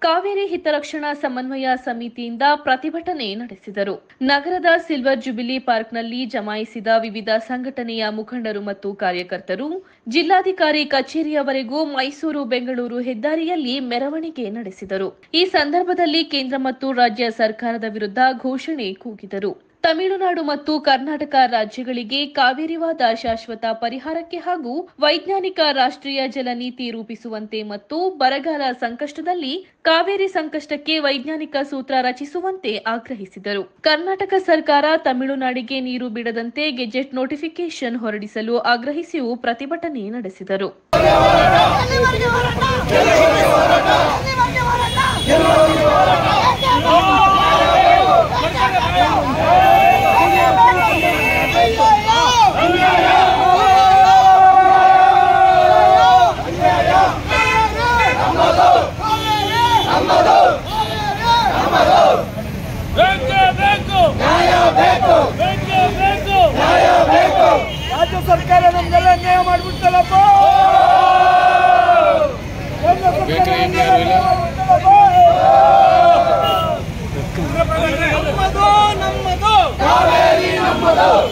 ಕಾವೇರಿ ಹಿತರಕ್ಷಣಾ ಸಮನ್ವಯ ಸಮಿತಿಯಿಂದ ಪ್ರತಿಭಟನೆ ನಡೆಸಿದರು ನಗರದ ಸಿಲ್ವರ್ ಜುಬಿಲಿ ಪಾರ್ಕ್ನಲ್ಲಿ ಜಮಾಯಿಸಿದ ವಿವಿಧ ಸಂಘಟನೆಯ ಮುಖಂಡರು ಮತ್ತು ಕಾರ್ಯಕರ್ತರು ಜಿಲ್ಲಾಧಿಕಾರಿ ಕಚೇರಿಯವರೆಗೂ ಮೈಸೂರು ಬೆಂಗಳೂರು ಹೆದ್ದಾರಿಯಲ್ಲಿ ಮೆರವಣಿಗೆ ನಡೆಸಿದರು ಈ ಸಂದರ್ಭದಲ್ಲಿ ಕೇಂದ್ರ ಮತ್ತು ರಾಜ್ಯ ಸರ್ಕಾರದ ವಿರುದ್ಧ ಘೋಷಣೆ ಕೂಗಿದರು ತಮಿಳುನಾಡು ಮತ್ತು ಕರ್ನಾಟಕ ರಾಜ್ಯಗಳಿಗೆ ಕಾವೇರಿವಾದ ಶಾಶ್ವತ ಪರಿಹಾರಕ್ಕೆ ಹಾಗೂ ವೈಜ್ಞಾನಿಕ ರಾಷ್ಟ್ರೀಯ ಜಲ ನೀತಿ ರೂಪಿಸುವಂತೆ ಮತ್ತು ಬರಗಾಲ ಸಂಕಷ್ಟದಲ್ಲಿ ಕಾವೇರಿ ಸಂಕಷ್ಟಕ್ಕೆ ವೈಜ್ಞಾನಿಕ ಸೂತ್ರ ರಚಿಸುವಂತೆ ಆಗ್ರಹಿಸಿದರು ಕರ್ನಾಟಕ ಸರ್ಕಾರ ತಮಿಳುನಾಡಿಗೆ ನೀರು ಬಿಡದಂತೆ ಗೆಜೆಟ್ ನೋಟಿಫಿಕೇಶನ್ ಹೊರಡಿಸಲು ಆಗ್ರಹಿಸಿಯೂ ಪ್ರತಿಭಟನೆ ನಡೆಸಿದರು ಎಲ್ಲಿವರೆಗೆ ಹೋರಾಟ ಎಲ್ಲಿವರೆಗೆ ಹೋರಾಟ ಬೇಕೇ ಬೇಕು ಬೇಕೇ ಬೇಕು ರಾಜ್ಯ ಸರ್ಕಾರ ನಮ್ಗೆಲ್ಲ ನ್ಯಾಯ ಮಾಡ್ಬಿಡ್ತಲ್ಲಪ್ಪ